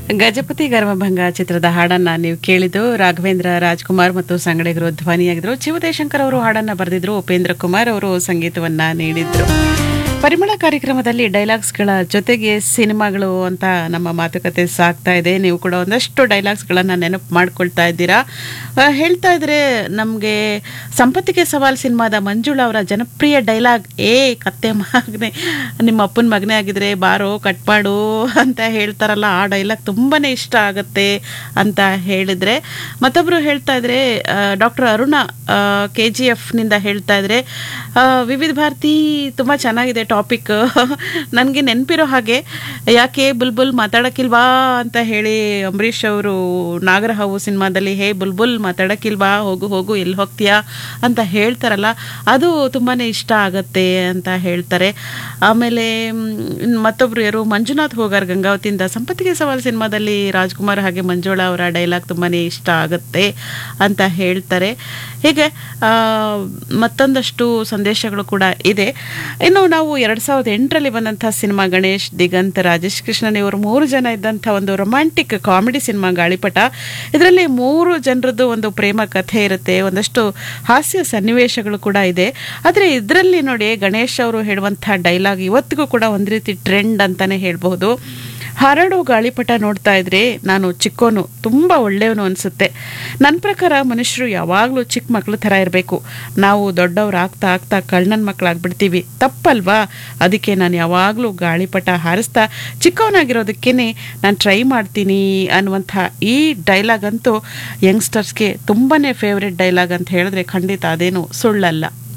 ಗಜಪತಿ ಗರ್ವಭಂಗ ಚಿತ್ರದ ಹಾಡನ್ನ ನೀವು ಕೇಳಿದ್ದು ರಾಘವೇಂದ್ರ ರಾಜ್ಕುಮಾರ್ ಮತ್ತು ಸಂಗಡಿಗರು ಧ್ವನಿಯಾಗಿದ್ರು ಶಿವದೇಶಂಕರ್ ಅವರು ಹಾಡನ್ನ ಬರೆದಿದ್ರು ಉಪೇಂದ್ರ ಕುಮಾರ್ ಅವರು ಸಂಗೀತವನ್ನ ನೀಡಿದ್ರು ಪರಿಮಳ ಕಾರ್ಯಕ್ರಮದಲ್ಲಿ ಡೈಲಾಗ್ಸ್ಗಳ ಜೊತೆಗೆ ಸಿನಿಮಾಗಳು ಅಂತ ನಮ್ಮ ಮಾತುಕತೆ ಸಾಗ್ತಾ ಇದೆ ನೀವು ಕೂಡ ಒಂದಷ್ಟು ಡೈಲಾಗ್ಸ್ಗಳನ್ನು ನೆನಪು ಮಾಡ್ಕೊಳ್ತಾ ಇದ್ದೀರಾ ಆ, ಹೇಳ್ತಾ ಇದ್ರೆ ನಮಗೆ ಸಂಪತ್ತಿಗೆ ಸವಾಲ್ ಸಿನಿಮಾದ ಮಂಜುಳಾ ಅವರ ಜನಪ್ರಿಯ ಡೈಲಾಗ್ ಏ ಕತ್ತೆ ಮಗನೆ ನಿಮ್ಮ ಅಪ್ಪನ ಮಗನೇ ಆಗಿದ್ರೆ ಬಾರೋ ಕಟ್ ಮಾಡು ಅಂತ ಹೇಳ್ತಾರಲ್ಲ ಆ ಡೈಲಾಗ್ ತುಂಬಾ ಇಷ್ಟ ಆಗುತ್ತೆ ಅಂತ ಹೇಳಿದ್ರೆ ಮತ್ತೊಬ್ಬರು ಹೇಳ್ತಾ ಇದ್ರೆ ಡಾಕ್ಟರ್ ಅರುಣ ಕೆ ಜಿ ಎಫ್ನಿಂದ ಹೇಳ್ತಾ ಇದ್ರೆ ಆ, ವಿವಿಧ ಭಾರತಿ ತುಂಬ ಚೆನ್ನಾಗಿದೆ ಟಾಪಿಕ್ ನನಗೆ ನೆನಪಿರೋ ಹಾಗೆ ಯಾಕೆ ಬುಲ್ಬುಲ್ ಮಾತಾಡಕ್ಕಿಲ್ವಾ ಅಂತ ಹೇಳಿ ಅಂಬರೀಷ್ ಅವರು ನಾಗರಹಾವು ಸಿನಿಮಾದಲ್ಲಿ ಹೇ ಬುಲ್ಬುಲ್ ಮಾತಾಡಕ್ಕಿಲ್ವಾ ಹೋಗು ಹೋಗು ಎಲ್ಲಿ ಹೋಗ್ತೀಯಾ ಅಂತ ಹೇಳ್ತಾರಲ್ಲ ಅದು ತುಂಬಾ ಇಷ್ಟ ಆಗತ್ತೆ ಅಂತ ಹೇಳ್ತಾರೆ ಆಮೇಲೆ ಮ್, ಮತ್ತೊಬ್ರು ಯಾರು ಮಂಜುನಾಥ್ ಹೋಗಾರ್ ಗಂಗಾವತಿಯಿಂದ ಸಂಪತ್ತಿಗೆ ಸವಾಲ್ ಸಿನಿಮಾದಲ್ಲಿ ರಾಜ್ಕುಮಾರ್ ಹಾಗೆ ಮಂಜುಳಾ ಅವರ ಡೈಲಾಗ್ ತುಂಬಾ ಇಷ್ಟ ಆಗುತ್ತೆ ಅಂತ ಹೇಳ್ತಾರೆ ಹೀಗೆ ಆ, ಮತ್ತೊಂದಷ್ಟು ಸಂದೇಶಗಳು ಕೂಡ ಇದೆ ಇನ್ನು ನಾವು ಎರಡು ಸಾವಿರದ ಎಂಟರಲ್ಲಿ ಬಂದಂಥ ಸಿನಿಮಾ ಗಣೇಶ್ ದಿಗಂತ್ ರಾಜೇಶ್ ಕೃಷ್ಣನ್ ಇವರು ಮೂರು ಜನ ಇದ್ದಂಥ ಒಂದು ರೊಮ್ಯಾಂಟಿಕ್ ಕಾಮಿಡಿ ಸಿನಿಮಾ ಗಾಳಿಪಟ ಇದರಲ್ಲಿ ಮೂರು ಜನರದ್ದು ಒಂದು ಪ್ರೇಮ ಕಥೆ ಇರುತ್ತೆ ಒಂದಷ್ಟು ಹಾಸ್ಯ ಸನ್ನಿವೇಶಗಳು ಕೂಡ ಇದೆ ಆದರೆ ಇದರಲ್ಲಿ ನೋಡಿ ಗಣೇಶ್ ಅವರು ಹೇಳುವಂಥ ಡೈಲಾಗ್ ಇವತ್ತಿಗೂ ಕೂಡ ಒಂದು ರೀತಿ ಟ್ರೆಂಡ್ ಅಂತಾನೆ ಹೇಳ್ಬಹುದು ಹರಡು ಗಾಳಿಪಟ ನೋಡ್ತಾ ಇದ್ರೆ ನಾನು ಚಿಕ್ಕೋನು ತುಂಬ ಒಳ್ಳೆಯವನು ಅನಿಸುತ್ತೆ ನನ್ನ ಪ್ರಕಾರ ಮನುಷ್ಯರು ಯಾವಾಗಲೂ ಚಿಕ್ಕ ಮಕ್ಳ ಥರ ಇರಬೇಕು ನಾವು ದೊಡ್ಡವ್ರು ಆಗ್ತಾ ಆಗ್ತಾ ಕಳ್ಳನ ಮಕ್ಕಳಾಗ್ಬಿಡ್ತೀವಿ ತಪ್ಪಲ್ವಾ ಅದಕ್ಕೆ ನಾನು ಯಾವಾಗಲೂ ಗಾಳಿಪಟ ಹಾರಿಸ್ತಾ ಚಿಕ್ಕವನಾಗಿರೋದಕ್ಕೇನೆ ನಾನು ಟ್ರೈ ಮಾಡ್ತೀನಿ ಅನ್ನುವಂಥ ಈ ಡೈಲಾಗ್ ಅಂತೂ ಯಂಗ್ಸ್ಟರ್ಸ್ಗೆ ತುಂಬಾ ಫೇವ್ರೆಟ್ ಡೈಲಾಗ್ ಅಂತ ಹೇಳಿದ್ರೆ ಖಂಡಿತ ಅದೇನು ಸುಳ್ಳಲ್ಲ